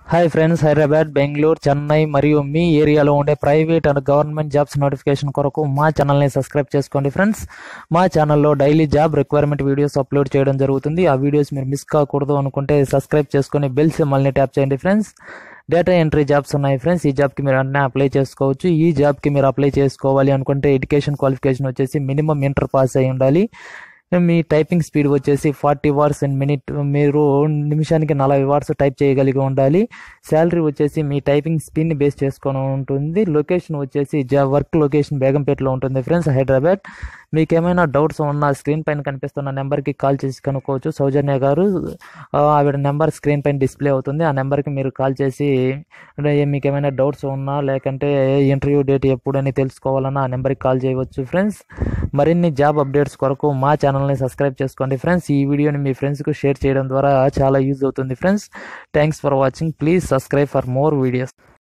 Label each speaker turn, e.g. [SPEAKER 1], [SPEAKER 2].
[SPEAKER 1] hi friends Hyderabad Bengaluru Chennai మరియు మీ ఏరియాలో ఉండే private and government jobs notification కొరకు మా ఛానల్ని సబ్స్క్రైబ్ చేసుకోండి ఫ్రెండ్స్ మా ఛానల్లో daily job requirement videos upload చేయడం జరుగుతుంది ఆ వీడియోస్ మీరు మిస్ కాకూడదు అనుకుంటే సబ్స్క్రైబ్ చేసుకొని బెల్ సింబల్ని ట్యాప్ చేయండి ఫ్రెండ్స్ డేటా ఎంట్రీ జాబ్స్ ఉన్నాయి ఫ్రెండ్స్ ఈ జాబ్కి మీరు అన్నీ అప్లై చేసుకోవచ్చు ఈ జాబ్కి మీరు అప్లై చేసుకోవాలి అనుకుంటే ఎడ్యుకేషన్ క్వాలిఫికేషన్ వచ్చేసి మినిమం ఇంటర్ పాస్ అయి ఉండాలి మీ టైపింగ్ స్పీడ్ వచ్చేసి ఫార్టీ వర్డ్స్ ఇన్ మినిట్ మీరు నిమిషానికి నలభై వర్డ్స్ టైప్ చేయగలిగి ఉండాలి శాలరీ వచ్చేసి మీ టైపింగ్ స్పీడ్ని బేస్ చేసుకొని ఉంటుంది లొకేషన్ వచ్చేసి జా వర్క్ లొకేషన్ బేగంపేటలో ఉంటుంది ఫ్రెండ్స్ హైదరాబాద్ మీకు ఏమైనా డౌట్స్ ఉన్న స్క్రీన్ పైన కనిపిస్తున్న నెంబర్కి కాల్ చేసి కనుక్కోవచ్చు సౌజన్య గారు ఆ, ఆవిడ నెంబర్ స్క్రీన్ పైన డిస్ప్లే అవుతుంది ఆ నెంబర్కి మీరు కాల్ చేసి అంటే మీకు ఏమైనా డౌట్స్ ఉన్నా లేకంటే ఇంటర్వ్యూ డేట్ ఎప్పుడని తెలుసుకోవాలన్నా ఆ నెంబర్కి కాల్ చేయవచ్చు ఫ్రెండ్స్ మరిన్ని జాబ్ అప్డేట్స్ కొరకు మా ఛానల్ని సబ్స్క్రైబ్ చేసుకోండి ఫ్రెండ్స్ ఈ వీడియోని మీ ఫ్రెండ్స్కి షేర్ చేయడం ద్వారా చాలా యూజ్ అవుతుంది friends thanks for watching please subscribe for more videos